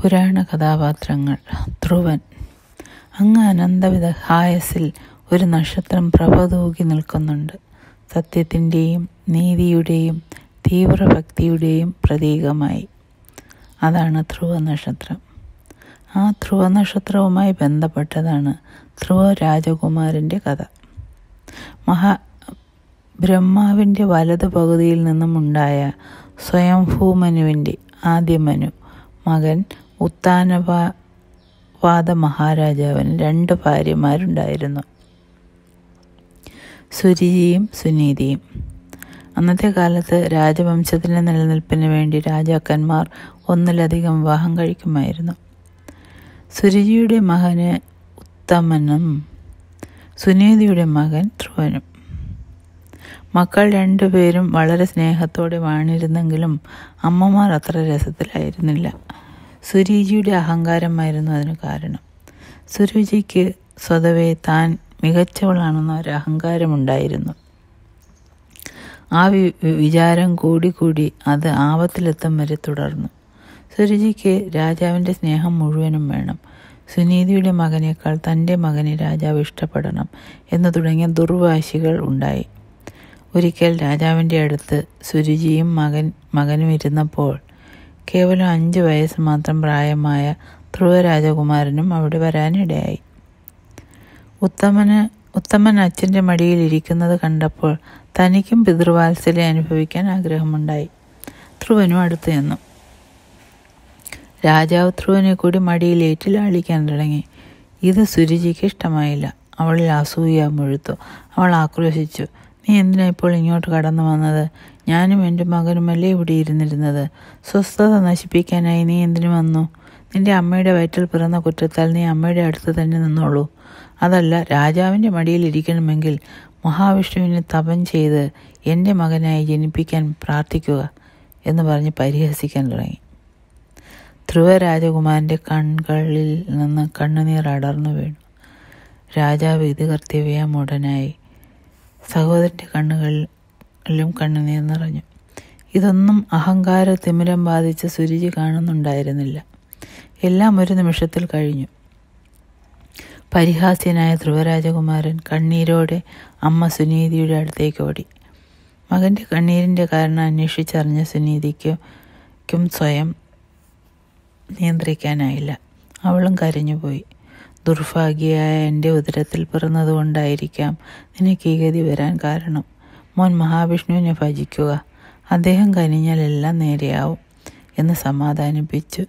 പുരാണ കഥാപാത്രങ്ങൾ ധ്രുവൻ അങ്ങ് അനന്തവിധ ഹായസിൽ ഒരു നക്ഷത്രം പ്രഭ തൂകി നിൽക്കുന്നുണ്ട് സത്യത്തിൻ്റെയും നീതിയുടെയും തീവ്രഭക്തിയുടെയും പ്രതീകമായി അതാണ് ധ്രുവ നക്ഷത്രം ആ ധ്രുവ നക്ഷത്രവുമായി ബന്ധപ്പെട്ടതാണ് ധ്രുവ രാജകുമാരൻ്റെ കഥ മഹാ ബ്രഹ്മാവിൻ്റെ വലതു പകുതിയിൽ നിന്നും ഉണ്ടായ സ്വയംഭൂമനുവിൻ്റെ ആദ്യ മനു മകൻ ഉത്താനപാത മഹാരാജാവിന് രണ്ട് ഭാര്യമാരുണ്ടായിരുന്നു സുരുചിയും സുനീതിയും അന്നത്തെ കാലത്ത് രാജവംശത്തിൻ്റെ നിലനിൽപ്പിന് വേണ്ടി രാജാക്കന്മാർ ഒന്നിലധികം വിവാഹം കഴിക്കുമായിരുന്നു സുരുചിയുടെ മകന് ഉത്തമനും സുനീതിയുടെ മകൻ ധ്രുവനും മക്കൾ രണ്ടുപേരും വളരെ സ്നേഹത്തോടെ വാണിരുന്നെങ്കിലും അമ്മമാർ അത്ര രസത്തിലായിരുന്നില്ല സുരുചിയുടെ അഹങ്കാരമായിരുന്നു അതിന് കാരണം സുരുചിക്ക് സ്വതവേ താൻ മികച്ചവളാണെന്ന ഒരു അഹങ്കാരമുണ്ടായിരുന്നു ആ വി വിചാരം കൂടി കൂടി അത് ആപത്തിലെത്തും വരെ തുടർന്നു സുരുചിക്ക് രാജാവിൻ്റെ സ്നേഹം മുഴുവനും വേണം സുനീതിയുടെ മകനേക്കാൾ തൻ്റെ മകനെ രാജാവ് ഇഷ്ടപ്പെടണം എന്ന് തുടങ്ങിയ ദുർവാശികൾ ഉണ്ടായി ഒരിക്കൽ രാജാവിൻ്റെ അടുത്ത് സുരുചിയും മകൻ മകനും ഇരുന്നപ്പോൾ കേവലം അഞ്ച് വയസ്സ് മാത്രം പ്രായമായ ധ്രുവരാജകുമാരനും അവിടെ വരാനിടയായി ഉത്തമന് ഉത്തമൻ അച്ഛൻ്റെ മടിയിൽ ഇരിക്കുന്നത് കണ്ടപ്പോൾ തനിക്കും പിതൃവാത്സല്യം അനുഭവിക്കാൻ ആഗ്രഹമുണ്ടായി ധ്രുവനും അടുത്ത് ചെന്നു രാജാവ് ധ്രുവനെ കൂടി മടിയിലേറ്റ് ലാളിക്കാൻ തുടങ്ങി ഇത് സുരുചിക്ക് ഇഷ്ടമായില്ല അവളിൽ അസൂയ മുഴുത്തു അവൾ ആക്രോശിച്ചു നീ എന്തിനാ ഇപ്പോൾ ഇങ്ങോട്ട് കടന്നു വന്നത് ഞാനും എൻ്റെ മകനുമല്ലേ ഇവിടെ ഇരുന്നിരുന്നത് സ്വസ്ഥത നശിപ്പിക്കാനായി നീ എന്തിനു വന്നു നിന്റെ അമ്മയുടെ വയറ്റിൽ പിറന്ന കുറ്റത്താൽ നീ അമ്മയുടെ അടുത്ത് തന്നെ നിന്നോളൂ അതല്ല രാജാവിൻ്റെ മടിയിൽ ഇരിക്കണമെങ്കിൽ മഹാവിഷ്ണുവിനെ തപം ചെയ്ത് എൻ്റെ മകനായി ജനിപ്പിക്കാൻ പ്രാർത്ഥിക്കുക എന്ന് പറഞ്ഞ് പരിഹസിക്കാൻ തുടങ്ങി ധ്രുവ രാജകുമാരൻ്റെ കൺകളിൽ നിന്ന് കണ്ണുനീർ അടർന്നു വീണു രാജാവ് ഇത് കർത്തവ്യം ഉടനായി സഹോദരൻ്റെ കണ്ണുകളിലും കണ്ണുനീർ നിറഞ്ഞു ഇതൊന്നും അഹങ്കാര തിമിരം ബാധിച്ച സുരുചി കാണുന്നുണ്ടായിരുന്നില്ല എല്ലാം ഒരു നിമിഷത്തിൽ കഴിഞ്ഞു പരിഹാസ്യനായ ധ്രുവരാജകുമാരൻ കണ്ണീരോടെ അമ്മ സുനീതിയുടെ അടുത്തേക്ക് ഓടി മകൻ്റെ കണ്ണീരിൻ്റെ കാരണം അന്വേഷിച്ചറിഞ്ഞ സുനീതിക്കും സ്വയം നിയന്ത്രിക്കാനായില്ല അവളും കരഞ്ഞുപോയി ദുർഭാഗ്യയായ എൻ്റെ ഉദരത്തിൽ പിറന്നതുകൊണ്ടായിരിക്കാം നിനക്ക് ഈ ഗതി വരാൻ കാരണം മോൻ മഹാവിഷ്ണുവിനെ ഭജിക്കുക അദ്ദേഹം കനിഞ്ഞാൽ എല്ലാം നേരെയാവും എന്ന് സമാധാനിപ്പിച്ചു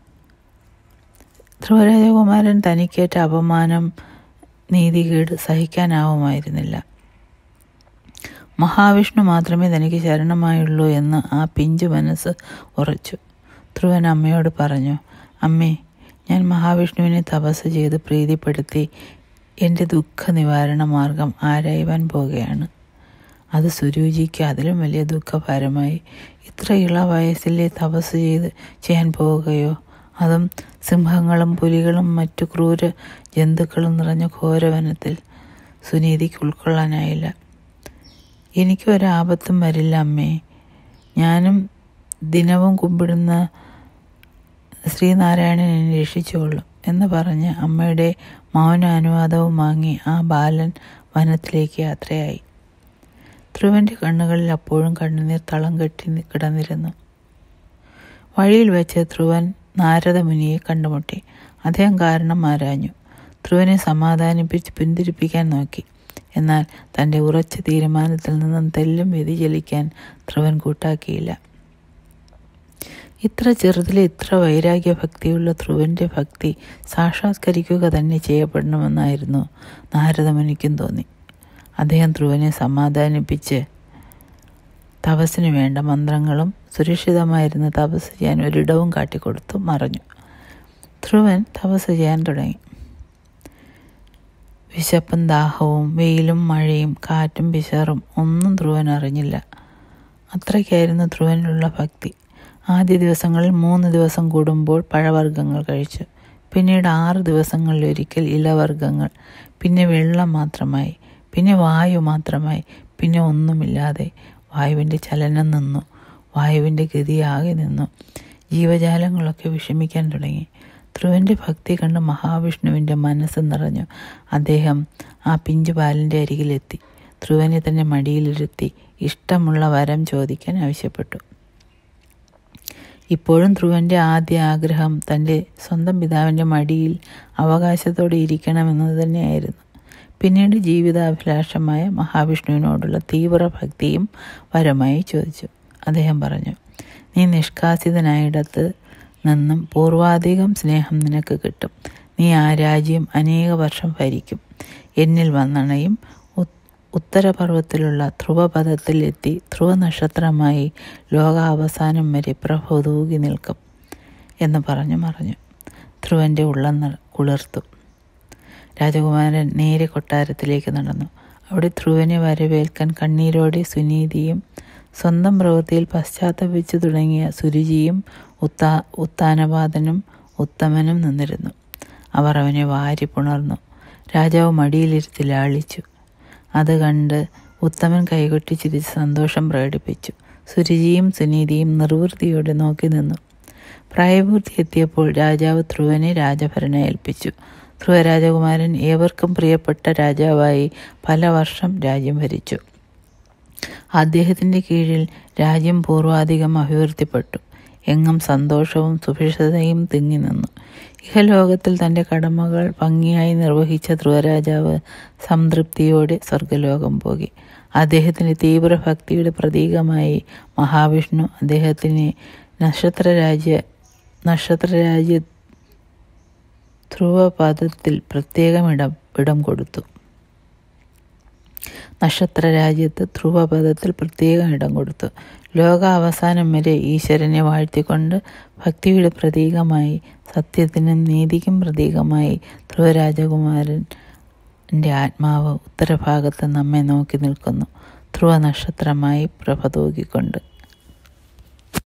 ധ്രുവരാജകുമാരൻ തനിക്കേറ്റ അപമാനം നീതികേട് സഹിക്കാനാവുമായിരുന്നില്ല മഹാവിഷ്ണു മാത്രമേ തനിക്ക് ശരണമായുള്ളൂ എന്ന് ആ പിഞ്ചു മനസ്സ് ഉറച്ചു ധ്രുവൻ അമ്മയോട് പറഞ്ഞു അമ്മേ ഞാൻ മഹാവിഷ്ണുവിനെ തപസ് ചെയ്ത് പ്രീതിപ്പെടുത്തി എൻ്റെ ദുഃഖ നിവാരണ മാർഗം ആരായുവാൻ പോകുകയാണ് അത് സുരുചിക്ക് അതിലും വലിയ ദുഃഖഭാരമായി ഇത്ര ഇള വയസ്സിലെ തപസ് ചെയ്ത് ചെയ്യാൻ പോവുകയോ അതും സിംഹങ്ങളും പുലികളും മറ്റു ക്രൂര ജന്തുക്കളും നിറഞ്ഞ ഘോരവനത്തിൽ സുനീതിക്ക് ഉൾക്കൊള്ളാനായില്ല എനിക്ക് ഒരാപത്തും വരില്ല അമ്മേ ഞാനും ദിനവും കുമ്പിടുന്ന ശ്രീനാരായണൻ എന്നെ രക്ഷിച്ചുകൊള്ളും എന്ന് പറഞ്ഞ് അമ്മയുടെ മൗന അനുവാദവും വാങ്ങി ആ ബാലൻ വനത്തിലേക്ക് യാത്രയായി ധ്രുവൻ്റെ കണ്ണുകളിൽ അപ്പോഴും കണ്ണുനീർ തളം കെട്ടി കിടന്നിരുന്നു വഴിയിൽ വെച്ച് ധ്രുവൻ നാരദമുനിയെ കണ്ടുമുട്ടി അദ്ദേഹം കാരണം ആരാഞ്ഞു ധ്രുവനെ സമാധാനിപ്പിച്ച് പിന്തിരിപ്പിക്കാൻ നോക്കി എന്നാൽ തൻ്റെ ഉറച്ച തീരുമാനത്തിൽ നിന്നും തെല്ലും വ്യതിചലിക്കാൻ ധ്രുവൻ കൂട്ടാക്കിയില്ല ഇത്ര ചെറുതിലെ ഇത്ര വൈരാഗ്യഭക്തിയുള്ള ധ്രുവൻ്റെ ഭക്തി സാക്ഷാത്കരിക്കുക തന്നെ ചെയ്യപ്പെടണമെന്നായിരുന്നു നാരദമുനിക്കും തോന്നി അദ്ദേഹം ധ്രുവനെ സമാധാനിപ്പിച്ച് തപസ്സിന് വേണ്ട മന്ത്രങ്ങളും സുരക്ഷിതമായിരുന്ന തപസ് ചെയ്യാൻ ഒരിടവും കാട്ടിക്കൊടുത്തു മറഞ്ഞു ധ്രുവൻ തപസ് ചെയ്യാൻ തുടങ്ങി വിശപ്പും ദാഹവും വെയിലും മഴയും കാറ്റും പിശറും ഒന്നും ധ്രുവൻ അറിഞ്ഞില്ല അത്രയ്ക്കായിരുന്നു ധ്രുവനിലുള്ള ഭക്തി ആദ്യ ദിവസങ്ങളിൽ മൂന്ന് ദിവസം കൂടുമ്പോൾ പഴവർഗ്ഗങ്ങൾ കഴിച്ചു പിന്നീട് ആറ് ദിവസങ്ങളിലൊരിക്കൽ ഇലവർഗ്ഗങ്ങൾ പിന്നെ വെള്ളം മാത്രമായി പിന്നെ വായു മാത്രമായി പിന്നെ ഒന്നുമില്ലാതെ വായുവിൻ്റെ ചലനം നിന്നു വായുവിൻ്റെ ഗതിയാകെ നിന്നു ജീവജാലങ്ങളൊക്കെ വിഷമിക്കാൻ തുടങ്ങി ധ്രുവന്റെ ഭക്തി കണ്ട് മഹാവിഷ്ണുവിൻ്റെ മനസ്സ് നിറഞ്ഞു അദ്ദേഹം ആ പിഞ്ചു ബാലൻ്റെ അരികിലെത്തി ധ്രുവനെ തന്നെ മടിയിലിരുത്തി ഇഷ്ടമുള്ള വരം ചോദിക്കാൻ ആവശ്യപ്പെട്ടു ഇപ്പോഴും ധ്രുവന്റെ ആദ്യ ആഗ്രഹം തൻ്റെ സ്വന്തം പിതാവിൻ്റെ മടിയിൽ അവകാശത്തോടെ ഇരിക്കണമെന്നത് തന്നെയായിരുന്നു പിന്നീട് ജീവിതാഭിലാഷമായ മഹാവിഷ്ണുവിനോടുള്ള തീവ്ര ഭക്തിയും വരമായി ചോദിച്ചു അദ്ദേഹം പറഞ്ഞു നീ നിഷ്കാസിതനായിടത്ത് നിന്നും പൂർവാധികം സ്നേഹം നിനക്ക് കിട്ടും നീ ആ രാജ്യം അനേക വർഷം ഭരിക്കും എന്നിൽ വന്നണയും ഉത്തരപർവ്വത്തിലുള്ള ധ്രുവപഥത്തിൽ എത്തി ധ്രുവ നക്ഷത്രമായി ലോകാവസാനം വരെ പ്രഭ തൂകി നിൽക്കും എന്ന് പറഞ്ഞു മറഞ്ഞു ധ്രുവൻ്റെ ഉള്ളം കുളിർത്തു രാജകുമാരൻ നേരെ കൊട്ടാരത്തിലേക്ക് നടന്നു അവിടെ ധ്രുവനെ വരവേൽക്കാൻ കണ്ണീരോടെ സുനീതിയും സ്വന്തം പ്രവൃത്തിയിൽ പശ്ചാത്തപിച്ചു തുടങ്ങിയ സുരുചിയും ഉത്താ ഉത്താനപാതനും ഉത്തമനും നിന്നിരുന്നു അവർ അവനെ വാരി പുണർന്നു രാജാവ് മടിയിലിരുത്തി ലാളിച്ചു അത് കണ്ട് ഉത്തമൻ കൈകൊട്ടി ചിരിച്ച് സന്തോഷം പ്രകടിപ്പിച്ചു സുരുചിയും സുനീതിയും നിർവൃത്തിയോടെ നോക്കി നിന്നു പ്രായപൂർത്തി എത്തിയപ്പോൾ രാജാവ് ധ്രുവനെ രാജഭരണം ഏൽപ്പിച്ചു ധ്രുവ രാജകുമാരൻ ഏവർക്കും പ്രിയപ്പെട്ട രാജാവായി പല വർഷം രാജ്യം ഭരിച്ചു അദ്ദേഹത്തിൻ്റെ കീഴിൽ രാജ്യം പൂർവാധികം അഭിവൃദ്ധിപ്പെട്ടു എങ്ങും സന്തോഷവും സുഭിക്ഷതയും തിങ്ങി നിന്നു ഇഹലോകത്തിൽ തൻ്റെ കടമകൾ ഭംഗിയായി നിർവഹിച്ച ധ്രുവരാജാവ് സംതൃപ്തിയോടെ സ്വർഗലോകം പോയി അദ്ദേഹത്തിൻ്റെ തീവ്രഭക്തിയുടെ പ്രതീകമായി മഹാവിഷ്ണു അദ്ദേഹത്തിന് നക്ഷത്രരാജ്യ നക്ഷത്രരാജ്യ ധ്രുവപദത്തിൽ പ്രത്യേകം ഇടം ഇടം കൊടുത്തു നക്ഷത്രരാജ്യത്ത് ധ്രുവപദത്തിൽ പ്രത്യേകം ഇടം കൊടുത്തു ലോക അവസാനം വരെ ഈശ്വരനെ വാഴ്ത്തിക്കൊണ്ട് ഭക്തിയുടെ പ്രതീകമായി സത്യത്തിനും നീതിക്കും പ്രതീകമായി ധ്രുവരാജകുമാരൻ്റെ ആത്മാവ് ഉത്തരഭാഗത്ത് നമ്മെ നോക്കി നിൽക്കുന്നു ധ്രുവ നക്ഷത്രമായി പ്രഭ തൂകിക്കൊണ്ട്